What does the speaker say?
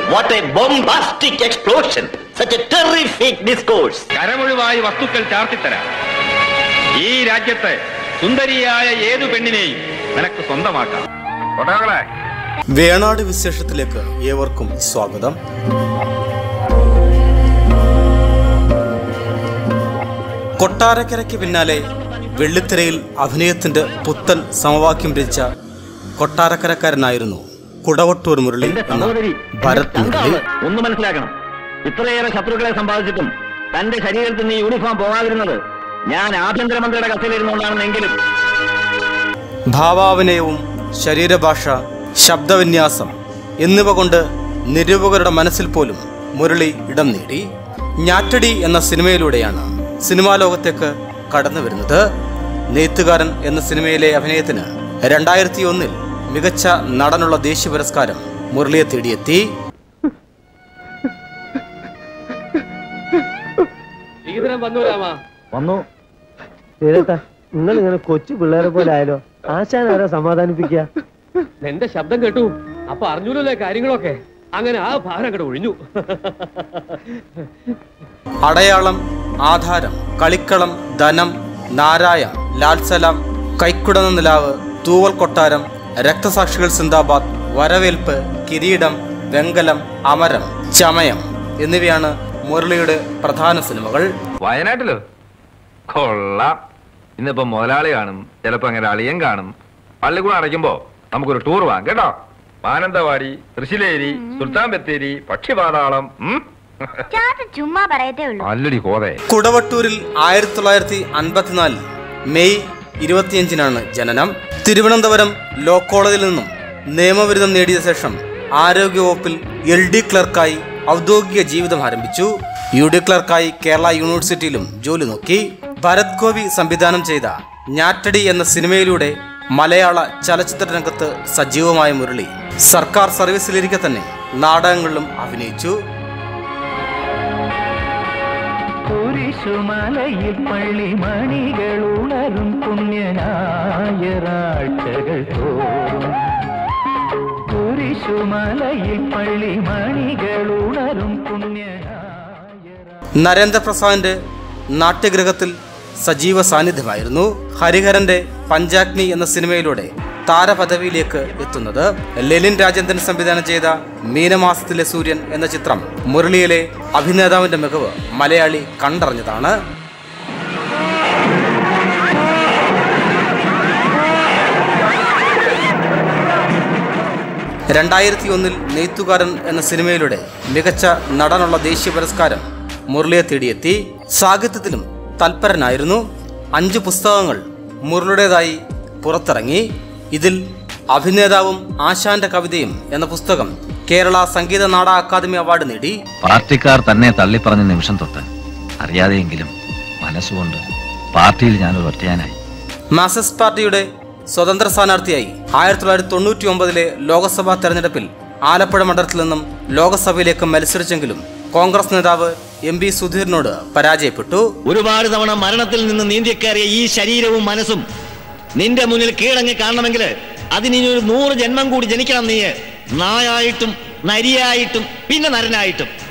What a bombastic explosion! Such a terrific discourse! കരമൊഴിവായി വസ്തുക്കൾ ചാർത്തിത്തരാം ഈ രാജ്യത്തെ സുന്ദരിയായ ഏതു പെണ്ണിനെയും നിനക്ക് സ്വന്തമാക്കാം കൊടകളെ വേണാട് വിശേഷത്തിലേക്ക് ഏവർക്കും സ്വാഗതം കൊട്ടാരക്കരയ്ക്ക് പിന്നാലെ വെള്ളിത്തിരയിൽ അഭിനയത്തിന്റെ പുത്തൻ സമവാക്യം രചിച്ച കൊട്ടാരക്കരക്കാരനായിരുന്നു കുടവട്ടൂർ മുരളി എന്ന ഭരത് മുരളി ഒന്ന് മനസ്സിലാക്കണം ഇത്രയേറെ ശത്രുക്കളെ സമ്പാദിച്ചിട്ടും തന്റെ ശരീരത്തിൽ നിന്ന് ഈ യൂണിഫോം പോകാതിരുന്നത് ഞാൻ ആഭ്യന്തരമന്ത്രിയുടെ കസേലിരുന്നുകൊണ്ടാണെന്നെങ്കിലും ഭാവാഭിനയവും ശരീരഭാഷ ശബ്ദവിന്യാസം എന്നിവ കൊണ്ട് നിരൂപകരുടെ മനസ്സിൽ പോലും മുരളി ഇടം നേടി ഞാറ്റടി എന്ന സിനിമയിലൂടെയാണ് സിനിമാ ലോകത്തേക്ക് കടന്നു വരുന്നത് നെയ്ത്തുകാരൻ എന്ന സിനിമയിലെ അഭിനയത്തിന് രണ്ടായിരത്തി ഒന്നിൽ മികച്ച നടനുള്ള ദേശീയ പുരസ്കാരം മുരളിയെ തേടിയെത്തി വന്നു ശരിട്ടാ നിങ്ങൾ ഇങ്ങനെ കൊച്ചു പിള്ളേരെ പോലെ ആയാലോ ആശാൻ ആരാ സമാധാനിപ്പിക്കുക എന്റെ ശബ്ദം കേട്ടു അപ്പൊ അറിഞ്ഞൂലല്ലേ കാര്യങ്ങളൊക്കെ അങ്ങനെ ആ ഭാരം അങ്ങോട്ട് ഒഴിഞ്ഞു അടയാളം ആധാരം കളിക്കളം ധനം നാരായ ലാൽസലാം കൈക്കുടന്ന നിലാവ് തൂവൽ കൊട്ടാരം രക്തസാക്ഷികൾ സിന്ദാബാദ് വരവേൽപ്പ് കിരീടം വെങ്കലം അമരം ചമയം എന്നിവയാണ് മുരളിയുടെ പ്രധാന സിനിമകൾ വയനാട്ടിലോ കൊള്ളാം ഇന്നിപ്പോ മുതലാളി കാണും ചിലപ്പോ അങ്ങനെ അളിയൻ കാണും പള്ളിക്കൂടം അടയ്ക്കുമ്പോ നമുക്കൊരു ടൂർ പോവാം കേട്ടോ മാനന്തവാടി തൃശ്ശിലേരി സുൽത്താൻ ബത്തേരി പക്ഷിപാതാളം ഉം? ചാത്ത ചുമ്മാ പറയത്തേ ഉള്ളൂ അല്ലടി കോതേ കുടവട്ടൂരിൽ ആയിരത്തി തൊള്ളായിരത്തി അൻപത്തിനാല് മെയ് ഇരുപത്തിയഞ്ചിനാണ് ജനനം തിരുവനന്തപുരം ലോ കോളേജിൽ നിന്നും നിയമബിരുദം നേടിയ ശേഷം ആരോഗ്യവകുപ്പിൽ എൽ ഡി ക്ലർക്കായി ഔദ്യോഗിക ജീവിതം ആരംഭിച്ചു യു ഡി ക്ലർക്കായി കേരള യൂണിവേഴ്സിറ്റിയിലും ജോലി നോക്കി ഭരത് ഗോപി സംവിധാനം ചെയ്ത ഞാറ്റടി എന്ന സിനിമയിലൂടെ മലയാള ചലച്ചിത്ര രംഗത്ത് സജീവമായ മുരളി സർക്കാർ സർവീസിലിരിക്കെ തന്നെ നാടകങ്ങളിലും അഭിനയിച്ചു കുരിശുമലയിൽ പള്ളിമണികൾ ഉണരും പുണ്യനായറാഴ്ചകൾ തോറും കുരിശുമലയിൽ പള്ളിമണികൾ ഉണരും പുണ്യനായറ നരേന്ദ്രപ്രസാദിന്റെ നാട്യഗ്രഹത്തിൽ സജീവ സാന്നിധ്യമായിരുന്നു ഹരിഹരന്റെ പഞ്ചാഗ്നി എന്ന സിനിമയിലൂടെ താരപദവിയിലേക്ക് എത്തുന്നത് ലെനിൻ രാജേന്ദ്രൻ സംവിധാനം ചെയ്ത മീനമാസത്തിലെ സൂര്യൻ എന്ന ചിത്രം മുരളിയിലെ അഭിനേതാവിന്റെ മികവ് മലയാളി കണ്ടറിഞ്ഞതാണ് രണ്ടായിരത്തി ഒന്നിൽ നെയ്ത്തുകാരൻ എന്ന സിനിമയിലൂടെ മികച്ച നടനുള്ള ദേശീയ പുരസ്കാരം മുരളിയെ തേടിയെത്തി സാഹിത്യത്തിലും തൽപരനായിരുന്നു അഞ്ച് പുസ്തകങ്ങൾ മുരളിയുടേതായി പുറത്തിറങ്ങി ഇതിൽ അഭിനേതാവും ആശാന്റെ കവിതയും എന്ന പുസ്തകം കേരള സംഗീത നാടക അക്കാദമി അവാർഡ് നേടി പാർട്ടിക്കാർ തന്നെ തള്ളിപ്പറഞ്ഞ നിമിഷം തൊട്ട് അറിയാതെയെങ്കിലും മനസ്സുകൊണ്ട് പാർട്ടിയിൽ ഞാനൊരു ഒറ്റയാനായി മാർക്സിസ്റ്റ് പാർട്ടിയുടെ സ്വതന്ത്ര സ്ഥാനാർത്ഥിയായി ആയിരത്തി തൊള്ളായിരത്തി തൊണ്ണൂറ്റി ഒമ്പതിലെ ലോക്സഭാ തെരഞ്ഞെടുപ്പിൽ ആലപ്പുഴ മണ്ഡലത്തിൽ നിന്നും ലോക്സഭയിലേക്ക് മത്സരിച്ചെങ്കിലും കോൺഗ്രസ് നേതാവ് എം പി സുധീറിനോട് പരാജയപ്പെട്ടു ഒരുപാട് തവണ മരണത്തിൽ നിന്ന് നീന്തിക്കയറിയ ഈ ശരീരവും മനസ്സും നിന്റെ മുന്നിൽ കീഴങ്ങി കാണണമെങ്കിൽ അതിനി ഒരു നൂറ് ജന്മം കൂടി ജനിക്കണം നീ നായായിട്ടും നരിയായിട്ടും പിന്നെ നരനായിട്ടും